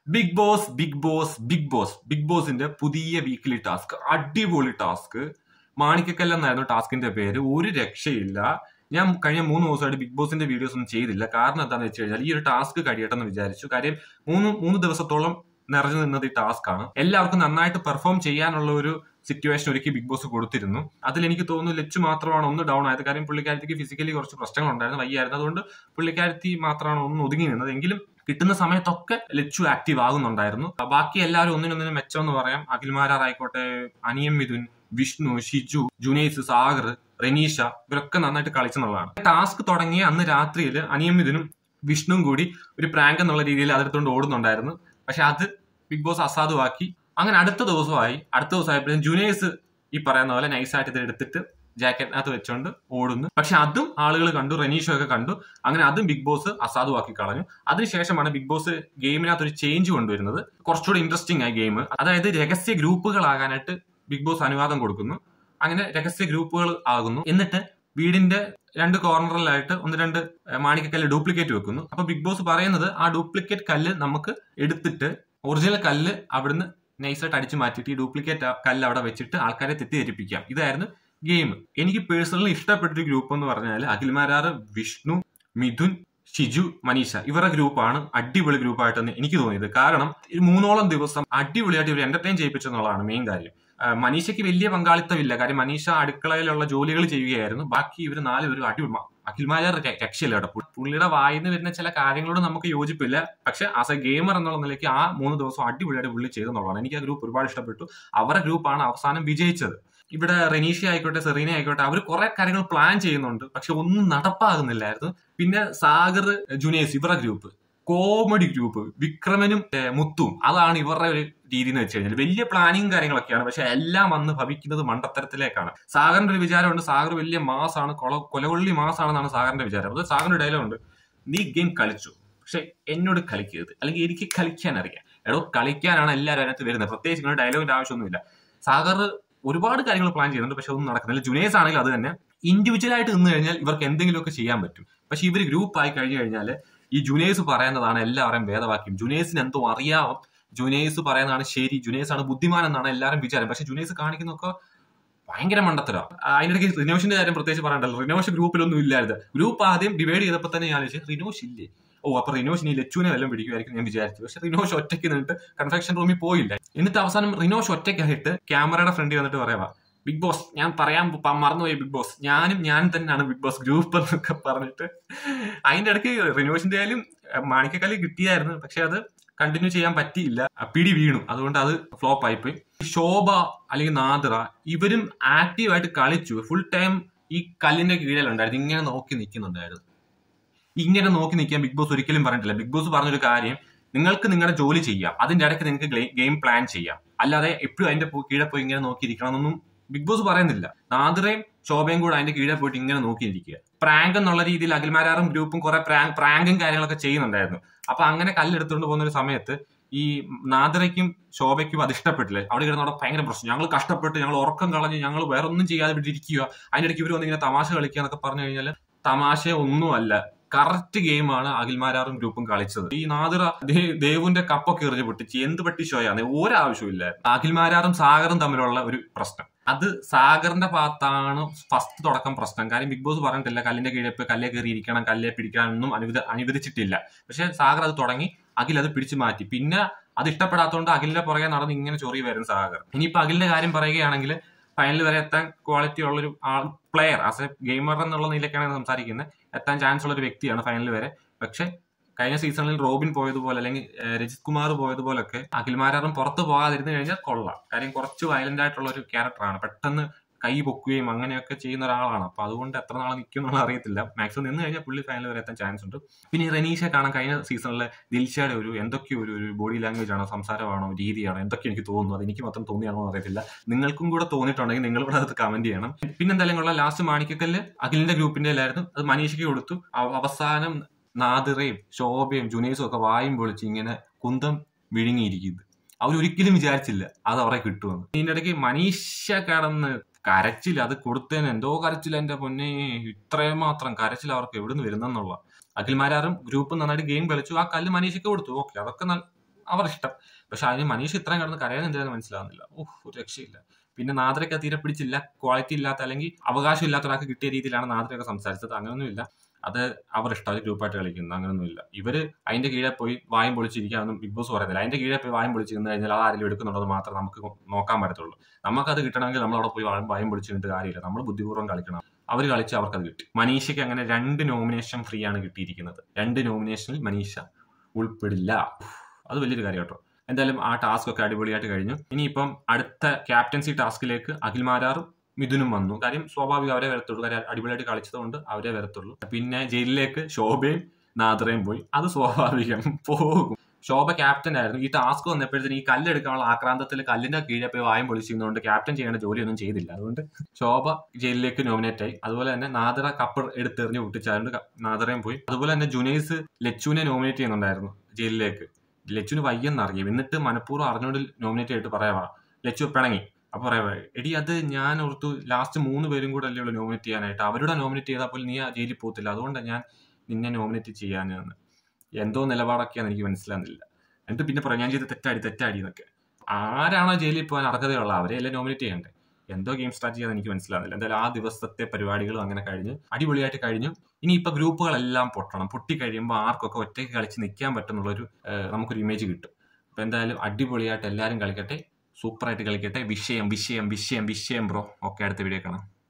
big Boss Bigg Boss Bigg Boss Bigg ബോസിന്റെ പുതിയ weekly task അടിപൊളി ടാസ്ക് മാണിക്കക്കല്ല എന്നായിരുന്നു ടാസ്കിന്റെ പേര് ഒരു രക്ഷയില്ല ഞാൻ കഴിഞ്ഞ മൂന്ന് ദിവസമായിട്ട് ബിഗ് ബോസിന്റെ വീഡിയോസ് ഒന്നും ചെയ്തില്ല കാരണം എന്താണെന്ന് വെച്ച് കഴിഞ്ഞാൽ ഈ ഒരു ടാസ്ക് കഴിയട്ടെ എന്ന് വിചാരിച്ചു കാര്യം മൂന്ന് മൂന്ന് ദിവസത്തോളം നിറഞ്ഞു നിന്നത് ഈ ടാസ്ക് ആണ് എല്ലാവർക്കും നന്നായിട്ട് പെർഫോം ചെയ്യാനുള്ള ഒരു സിറ്റുവേഷൻ ഒരുക്കി ബിഗ് ബോസ് കൊടുത്തിരുന്നു അതിൽ എനിക്ക് തോന്നുന്നു ലച്ചു മാത്രമാണ് ഒന്ന് ഡൗൺ ആയത് കാര്യം പുള്ളിക്കാരത്തിക്ക് ഫിസിക്കലി കുറച്ച് പ്രശ്നങ്ങൾ ഉണ്ടായിരുന്നു വയ്യായിരുന്നു അതുകൊണ്ട് പുള്ളിക്കാരത്തി മാത്രമാണ് ഒന്ന് ഒതുങ്ങി നിന്നത് എങ്കിലും കിട്ടുന്ന സമയത്തൊക്കെ ലച്ചു ആക്റ്റീവ് ആകുന്നുണ്ടായിരുന്നു ബാക്കി എല്ലാവരും ഒന്നിനൊന്നിനും മെച്ചം എന്ന് പറയാം അഖിൽമാരായിക്കോട്ടെ അനിയം മിഥുൻ വിഷ്ണു ഷിജു ജുനൈസ് സാഗർ റെനീഷ ഇവരൊക്കെ നന്നായിട്ട് കളിച്ചെന്നുള്ളതാണ് ടാസ്ക് തുടങ്ങിയ അന്ന് രാത്രിയിൽ അനിയം മിഥുനും വിഷ്ണുവും കൂടി ഒരു പ്രാങ്ക് എന്നുള്ള രീതിയിൽ അതെടുത്തുകൊണ്ട് ഓടുന്നുണ്ടായിരുന്നു പക്ഷെ അത് ബിഗ് ബോസ് അസാധുവാക്കി അങ്ങനെ അടുത്ത ദിവസമായി അടുത്ത ദിവസമായപ്പോഴും ജുനൈസ് ഈ പറയുന്ന പോലെ നൈസായിട്ട് ഇത് എടുത്തിട്ട് ജാക്കറ്റിനകത്ത് വെച്ചോണ്ട് ഓടുന്നു പക്ഷെ അതും ആളുകൾ കണ്ടു റെനീഷോ ഒക്കെ കണ്ടു അങ്ങനെ അതും ബിഗ് ബോസ് അസാധുവാക്കി കളഞ്ഞു അതിനുശേഷമാണ് ബിഗ് ബോസ് ഗെയിമിനകത്ത് ഒരു ചേഞ്ച് കൊണ്ടുവരുന്നത് കുറച്ചുകൂടി ഇൻട്രസ്റ്റിംഗ് ആയി ഗെയിം അതായത് രഹസ്യ ഗ്രൂപ്പുകളാകാനായിട്ട് ബിഗ് ബോസ് അനുവാദം കൊടുക്കുന്നു അങ്ങനെ രഹസ്യ ഗ്രൂപ്പുകൾ ആകുന്നു എന്നിട്ട് വീടിന്റെ രണ്ട് കോർണറിലായിട്ട് ഒന്ന് രണ്ട് മാണിക്കക്കല്ല് ഡ്യൂപ്ലിക്കേറ്റ് വെക്കുന്നു അപ്പൊ ബിഗ് ബോസ് പറയുന്നത് ആ ഡ്യൂപ്ലിക്കേറ്റ് കല്ല് നമുക്ക് എടുത്തിട്ട് ഒറിജിനൽ കല്ല് അവിടുന്ന് നൈസായിട്ട് അടിച്ചു മാറ്റിയിട്ട് ഈ ഡ്യൂപ്ലിക്കേറ്റ് കല്ല് അവിടെ വെച്ചിട്ട് ആൾക്കാരെ തെറ്റിദ്ധരിപ്പിക്കാം ഇതായിരുന്നു ഗെയിം എനിക്ക് പേഴ്സണലി ഇഷ്ടപ്പെട്ടൊരു ഗ്രൂപ്പ് എന്ന് പറഞ്ഞാൽ അഖിൽമാരാറ് വിഷ്ണു മിഥുൻ ഷിജു മനീഷ ഇവരുടെ ഗ്രൂപ്പാണ് അടിപൊളി ഗ്രൂപ്പായിട്ടെന്ന് എനിക്ക് തോന്നിയത് കാരണം ഒരു മൂന്നോളം ദിവസം അടിപൊളിയായിട്ട് ഇവർ എന്റർടൈൻ ചെയ്യിപ്പിച്ചെന്നുള്ളതാണ് മെയിൻ കാര്യം മനീഷയ്ക്ക് വലിയ പങ്കാളിത്തമില്ല കാര്യം മനീഷ അടുക്കളയിലുള്ള ജോലികൾ ചെയ്യുകയായിരുന്നു ബാക്കി ഇവർ നാലുപേരും അടിപൊളി അഖിൽമാരാർ രക്ഷയില്ല കേട്ടോ പുള്ളിയുടെ വായിന്ന് വരുന്ന ചില കാര്യങ്ങളോട് നമുക്ക് യോജിപ്പില്ല പക്ഷെ ആസ് എ ഗെയിമർ എന്നുള്ള നിലയ്ക്ക് ആ മൂന്ന് ദിവസം അടിപൊളിയായിട്ട് പുള്ളി ചെയ്തെന്നുള്ളതാണ് എനിക്ക് ആ ഗ്രൂപ്പ് ഒരുപാട് ഇഷ്ടപ്പെട്ടു അവരുടെ ഗ്രൂപ്പാണ് അവസാനം വിജയിച്ചത് ഇവിടെ റെനീഷ ആയിക്കോട്ടെ സെറീന ആയിക്കോട്ടെ അവർ കുറെ കാര്യങ്ങൾ പ്ലാൻ ചെയ്യുന്നുണ്ട് പക്ഷെ ഒന്നും നടപ്പാകുന്നില്ലായിരുന്നു പിന്നെ സാഗർ ജുനേസ് ഇവരുടെ ഗ്രൂപ്പ് കോമഡി ഗ്രൂപ്പ് വിക്രമനും മുത്തും അതാണ് ഇവരുടെ ഒരു രീതി എന്ന് വെച്ച് കഴിഞ്ഞാൽ വലിയ പ്ലാനിങ് കാര്യങ്ങളൊക്കെയാണ് പക്ഷെ എല്ലാം വന്ന് ഭവിക്കുന്നത് മണ്ടത്തരത്തിലേക്കാണ് സാഗറിന്റെ ഒരു വിചാരമുണ്ട് സാഗർ വലിയ മാസാണ് കൊല കൊലകൊള്ളി മാസാണെന്നാണ് സാഗറിന്റെ വിചാരം അത് സാഗറിന്റെ ഡയലോഗ് ഉണ്ട് നീ ഗെയിം കളിച്ചു പക്ഷെ എന്നോട് കളിക്കരുത് അല്ലെങ്കിൽ എനിക്ക് കളിക്കാൻ അറിയാം എടോ കളിക്കാനാണ് എല്ലാവരും അതിനകത്ത് വരുന്നത് പ്രത്യേകിച്ച് ഇങ്ങനെ ഡയലോഗിന്റെ ആവശ്യമൊന്നുമില്ല സാഗർ ഒരുപാട് കാര്യങ്ങൾ പ്ലാൻ ചെയ്യുന്നുണ്ട് പക്ഷെ ഒന്നും നടക്കുന്നില്ല ജുനേസ് ആണെങ്കിൽ അത് തന്നെ ഇൻഡിവിജ്വൽ ആയിട്ട് നിന്ന് കഴിഞ്ഞാൽ ഇവർക്ക് എന്തെങ്കിലുമൊക്കെ ചെയ്യാൻ പറ്റും പക്ഷെ ഇവർ ഗ്രൂപ്പ് ആയി കഴിഞ്ഞു കഴിഞ്ഞാൽ ഈ ജുനേസ് പറയുന്നതാണ് എല്ലാവരെയും ഭേദവാക്യം ജുനേസിന് എന്തോ അറിയാവും ജുനേസ് പറയുന്നതാണ് ശരി ജുനേസ് ആണ് ബുദ്ധിമാൻ എന്നാണ് എല്ലാവരും വിചാരം പക്ഷെ ജുനേസ് കാണിക്കുന്നൊക്കെ ഭയങ്കര മണ്ടത്തരം അതിനിടയ്ക്ക് റിനോഷിന്റെ കാര്യം പ്രത്യേകിച്ച് പറയണ്ടല്ലോ റിനോഷ് ഗ്രൂപ്പിലൊന്നും ഇല്ലായിരുന്നു ഗ്രൂപ്പ് ആദ്യം ഡിവൈഡ് ചെയ്തപ്പോൾ തന്നെ ഞാൻ ആലോചിച്ചു റിനോഷ് ഇല്ലേ ഓ അപ്പൊ റിനോഷ് ഇനി ലച്ചുവിനെ വല്ലതും പിടിക്കുമായിരിക്കും ഞാൻ വിചാരിച്ചു പക്ഷെ റിനോഷ് ഒറ്റയ്ക്ക് നിന്നിട്ട് കൺഫെക്ഷൻ റൂമിൽ പോയില്ല എന്നിട്ട് അവസാനം റിനോഷ് ഒറ്റയ്ക്കായിട്ട് ക്യാമറയുടെ ഫ്രണ്ടിൽ വന്നിട്ട് പറയാ ബിഗ് ബോസ് ഞാൻ പറയാൻ മറന്നുപോയി ബിഗ് ബോസ് ഞാനും ഞാൻ തന്നെയാണ് ബിഗ് ബോസ് ഗ്രൂപ്പ് എന്നൊക്കെ പറഞ്ഞിട്ട് അതിന്റെ ഇടയ്ക്ക് റിനോഷിന്റെ ആയാലും മാണിക്കക്കല്ല് കിട്ടിയായിരുന്നു പക്ഷെ അത് കണ്ടിന്യൂ ചെയ്യാൻ പറ്റിയില്ല പിടി വീണു അതുകൊണ്ട് അത് ഫ്ലോപ്പ് ആയിപ്പോയി ശോഭ അല്ലെങ്കിൽ നാദിറ ഇവരും ആക്റ്റീവായിട്ട് കളിച്ചു ഫുൾ ടൈം ഈ കല്ലിന്റെ കീഴിലുണ്ടായിരുന്നു ഇങ്ങനെ നോക്കി നിൽക്കുന്നുണ്ടായിരുന്നു ഇങ്ങനെ നോക്കി നിൽക്കാൻ ബിഗ് ബോസ് ഒരിക്കലും പറഞ്ഞിട്ടില്ല ബിഗ് ബോസ് പറഞ്ഞൊരു കാര്യം നിങ്ങൾക്ക് നിങ്ങളുടെ ജോലി ചെയ്യാം അതിന്റെ ഇടയ്ക്ക് നിങ്ങൾക്ക് ഗെയിം പ്ലാൻ ചെയ്യാം അല്ലാതെ എപ്പോഴും അതിന്റെ കീഴെ പോയി ഇങ്ങനെ നോക്കിയിരിക്കണമെന്നൊന്നും ബിഗ് ബോസ് പറയുന്നില്ല നാദിറയും ശോഭയും കൂടെ അതിന്റെ കീഴെ പോയിട്ട് ഇങ്ങനെ നോക്കിയിരിക്കുക പ്രാങ്ക് എന്നുള്ള രീതിയിൽ അഖിൽമാരാറും ഗ്രൂപ്പും കുറെ പ്രാങ്കും കാര്യങ്ങളൊക്കെ ചെയ്യുന്നുണ്ടായിരുന്നു അപ്പൊ അങ്ങനെ കല്ലെടുത്തുകൊണ്ട് പോകുന്ന ഒരു സമയത്ത് ഈ നാദിറയ്ക്കും ശോഭയ്ക്കും അത് ഇഷ്ടപ്പെട്ടില്ല അവിടെ കിടന്ന് അവിടെ ഭയങ്കര പ്രശ്നം ഞങ്ങൾ കഷ്ടപ്പെട്ട് ഞങ്ങൾ ഉറക്കം കളഞ്ഞ് ഞങ്ങൾ വേറെ ഒന്നും ചെയ്യാതെ വിട്ടിരിക്കുക അതിന്റെ ഇടയ്ക്ക് ഇവർ വന്ന് ഇങ്ങനെ തമാശ കളിക്കുക എന്നൊക്കെ പറഞ്ഞു കഴിഞ്ഞാൽ തമാശ ഒന്നുമല്ല കറക്റ്റ് ഗെയിമാണ് അഖിൽമാരാറും ഗ്രൂപ്പും കളിച്ചത് ഈ നാദിറ ദേവുന്റെ കപ്പൊക്കെ എറിഞ്ഞ് പൊട്ടിച്ച് എന്ത് പറ്റി ഷോയാണ് ഒരാവശ്യമില്ല അഖിൽമാരാറും സാഗറും തമ്മിലുള്ള ഒരു പ്രശ്നം അത് സാഗറിന്റെ ഭാഗത്താണ് ഫസ്റ്റ് തുടക്കം പ്രശ്നം കാര്യം ബിഗ് ബോസ് പറഞ്ഞിട്ടില്ല കല്ലിന്റെ കീഴെ കല്ലെ കയറിയിരിക്കണം കല്ലെ പിടിക്കാനൊന്നും അനുവദ അനുവദിച്ചിട്ടില്ല പക്ഷെ സാഗർ അത് തുടങ്ങി അഖിൽ അത് പിടിച്ചു മാറ്റി പിന്നെ അത് ഇഷ്ടപ്പെടാത്തതുകൊണ്ട് അഖിലിന്റെ പുറകെ നടന്ന് ഇങ്ങനെ ചൊറി വരും സാഗർ ഇനിയിപ്പോ അഖിലിന്റെ കാര്യം പറയുകയാണെങ്കിൽ ഫൈനൽ വരെ എത്താൻ ക്വാളിറ്റി ഉള്ളൊരു ആൾ പ്ലെയർ ആസ് എ ഗെയിമർ എന്നുള്ള നിലയ്ക്കാണ് സംസാരിക്കുന്നത് എത്താൻ ചാൻസ് ഉള്ള ഒരു വ്യക്തിയാണ് ഫൈനൽ വരെ പക്ഷെ കഴിഞ്ഞ സീസണിൽ റോബിൻ പോയതുപോലെ അല്ലെങ്കിൽ രജിത് കുമാർ പോയതുപോലൊക്കെ അഖിൽമാരും പുറത്ത് പോകാതിരുന്നു കഴിഞ്ഞാൽ കൊള്ളാം കാര്യം കുറച്ച് വയലന്റ് ആയിട്ടുള്ള ഒരു ക്യാരക്ടറാണ് പെട്ടെന്ന് കൈ പൊക്കുകയും അങ്ങനെയൊക്കെ ചെയ്യുന്ന ഒരാളാണ് അപ്പൊ അതുകൊണ്ട് എത്ര നാളെ നിൽക്കും എന്നുള്ള അറിയത്തില്ല മാക്സിമം നിന്ന് കഴിഞ്ഞാൽ പുള്ളി ഫൈനൽ വരെ എത്താൻ ചാൻസ് ഉണ്ട് പിന്നെ റനീഷ കാണാൻ കഴിഞ്ഞ സീസണിലെ ദിൽഷയുടെ ഒരു എന്തൊക്കെയോ ഒരു ഒരു ബോഡി ലാംഗ്വേജ് ആണോ സംസാരമാണോ രീതിയാണോ എന്തൊക്കെ എനിക്ക് തോന്നുന്നു അത് എനിക്ക് മാത്രം തോന്നിയാണോ എന്ന് അറിയത്തില്ല നിങ്ങൾക്കും കൂടെ തോന്നിയിട്ടുണ്ടെങ്കിൽ നിങ്ങൾ കൂടെ അത് കമന്റ് ചെയ്യണം പിന്നെന്തായാലും ഉള്ള ലാസ്റ്റ് മാണിക്കക്കല്ല് അഖിലിന്റെ ഗ്രൂപ്പിന്റെ ആയിരുന്നു അത് മനീഷയ്ക്ക് കൊടുത്തു അവസാനം നാദിറയും ശോഭയും ജുനേസും ഒക്കെ വായും പൊളിച്ച് ഇങ്ങനെ കുന്തം വിഴുങ്ങിയിരിക്കുന്നത് അവരൊരിക്കലും വിചാരിച്ചില്ല അത് അവരെ കിട്ടുമെന്ന് ഇതിന്റെ ഇടയ്ക്ക് മനീഷ കടന്ന് കരച്ചിൽ അത് കൊടുത്തതിന് എന്തോ കരച്ചിൽ എന്റെ പൊന്നെ ഇത്രയും മാത്രം കരച്ചിൽ അവർക്ക് എവിടുന്ന് വരുന്നെന്നുള്ള അഖിൽമാരാറും ഗ്രൂപ്പ് നന്നായിട്ട് ഗെയിം കളിച്ചു ആ കല്ല് മനീഷയ്ക്ക് കൊടുത്തു ഓക്കെ അതൊക്കെ അവർ ഇഷ്ടം പക്ഷെ അതിന് മനീഷ് ഇത്രയും കിടന്ന് കരയാൻ എന്തിനാന്ന് മനസ്സിലാവുന്നില്ല ഓഹ് ഒരു രക്ഷയില്ല പിന്നെ നാദ്രയ്ക്ക് തീരെ പിടിച്ചില്ല ക്വാളിറ്റി ഇല്ലാത്ത അല്ലെങ്കിൽ അവകാശം ഇല്ലാത്ത ഒരാൾക്ക് കിട്ടിയ രീതിയിലാണ് നാദ്രയൊക്കെ സംസാരിച്ചത് അങ്ങനെയൊന്നുമില്ല അത് അവർ ഇഷ്ടം അവർ ഗ്രൂപ്പായിട്ട് കളിക്കുന്നത് അങ്ങനെയൊന്നുമില്ല ഇവര് അതിന്റെ കീഴെ പോയി വായും പൊളിച്ചിരിക്കാനൊന്നും ബിഗ് ബോസ് പറയുന്നില്ല അതിന്റെ കീഴെ പോയി വായും പൊളിച്ചിരുന്ന് കഴിഞ്ഞാൽ അത് ആരെങ്കിലും എടുക്കുന്നുള്ളത് മാത്രം നമുക്ക് നോക്കാൻ പറ്റത്തുള്ളൂ നമുക്കത് കിട്ടണമെങ്കിൽ നമ്മൾ അവിടെ പോയി വായും വായും പൊളിച്ചിട്ട് കാര്യമില്ല നമ്മൾ ബുദ്ധിപൂർവ്വം കളിക്കണം അവർ കളിച്ച് അവർക്കത് കിട്ടി മനീഷയ്ക്ക് അങ്ങനെ രണ്ട് നോമിനേഷൻ ഫ്രീ ആണ് കിട്ടിയിരിക്കുന്നത് രണ്ട് നോമിനേഷനിൽ മനീഷ ഉൾപ്പെടില്ല അത് വലിയൊരു കാര്യം കേട്ടോ എന്തായാലും ആ ടാസ്ക് ഒക്കെ അടിപൊളിയായിട്ട് കഴിഞ്ഞു ഇനിയിപ്പം അടുത്ത ക്യാപ്റ്റൻസി ടാസ്കിലേക്ക് അഖിൽമാരാറും മിഥുനും വന്നു കാര്യം സ്വാഭാവികം അവരെ വരത്തുള്ളൂ കാര്യം അടിപൊളിയായിട്ട് കളിച്ചതുകൊണ്ട് അവരെ വരത്തുള്ളൂ പിന്നെ ജയിലിലേക്ക് ശോഭയും നാദ്രയും പോയി അത് സ്വാഭാവികം പോകും ശോഭ ക്യാപ്റ്റൻ ആയിരുന്നു ഈ ടാസ്ക് വന്നപ്പോഴത്തേന് ഈ കല്ലെടുക്കാനുള്ള ആക്രാന്തത്തിൽ കല്ലിന്റെ കീഴെ പോയി വായും പൊളിച്ചിരുന്നതുകൊണ്ട് ക്യാപ്റ്റൻ ചെയ്യേണ്ട ജോലിയൊന്നും ചെയ്തില്ല അതുകൊണ്ട് ശോഭ ജയിലിലേക്ക് നോമിനേറ്റ് ആയി അതുപോലെ തന്നെ നാദറ കപ്പ് എടുത്തെറിഞ്ഞ് പൊട്ടിച്ചായതുകൊണ്ട് നാദറയും പോയി അതുപോലെ തന്നെ ജുനൈസ് ലച്ചുവിനെ നോമിനേറ്റ് ചെയ്യുന്നുണ്ടായിരുന്നു ജയിലിലേക്ക് ലച്ചുവിന് വയ്യെന്നറിയും എന്നിട്ട് മനഃപൂർവ്വം അറിഞ്ഞുകൊണ്ട് നോമിനേറ്റ് ചെയ്തിട്ട് പറയാവാ ലച്ചു പിണങ്ങി അപ്പൊ പറയാ എടി അത് ഞാൻ ഓർത്തു ലാസ്റ്റ് മൂന്ന് പേരും കൂടെ അല്ലേ ഉള്ളൂ നോമിനേറ്റ് ചെയ്യാനായിട്ട് അവരുടെ നോമിനേറ്റ് ചെയ്താൽ പോലും നീ ആ ജയിലിൽ പോകത്തില്ല അതുകൊണ്ടാണ് ഞാൻ നിന്നെ നോമിനേറ്റ് ചെയ്യാനെന്ന് എന്തോ നിലപാടൊക്കെയാണ് എനിക്ക് മനസ്സിലാകുന്നില്ല എന്നിട്ട് പിന്നെ പറയാം ഞാൻ ചെയ്ത് തെറ്റാടി തെറ്റാടി എന്നൊക്കെ ആരാണോ ജയിലിൽ പോകാൻ അർഹതയുള്ള അവരെ അല്ലേ നോമിനേറ്റ് ചെയ്യണ്ടേ എന്തോ ഗെയിം സ്റ്റാർട്ട് ചെയ്യാൻ എനിക്ക് മനസ്സിലാകുന്നില്ല എന്തായാലും ആ ദിവസത്തെ പരിപാടികളും അങ്ങനെ കഴിഞ്ഞ് അടിപൊളിയായിട്ട് കഴിഞ്ഞു ഇനി ഇപ്പൊ ഗ്രൂപ്പുകളെല്ലാം പൊട്ടണം പൊട്ടി കഴിയുമ്പോൾ ആർക്കൊക്കെ ഒറ്റയ്ക്ക് കളിച്ച് നിൽക്കാൻ പറ്റുന്നുള്ളൊരു ഏഹ്, നമുക്കൊരു ഇമേജ് കിട്ടും അപ്പൊ എന്തായാലും അടിപൊളിയായിട്ട് എല്ലാവരും കളിക്കട്ടെ സൂപ്പറായിട്ട് കളിക്കട്ടെ വിഷയം വിഷയം വിഷയം വിഷയം ബ്രോ ഓക്കെ അടുത്ത വീഡിയോ കാണാം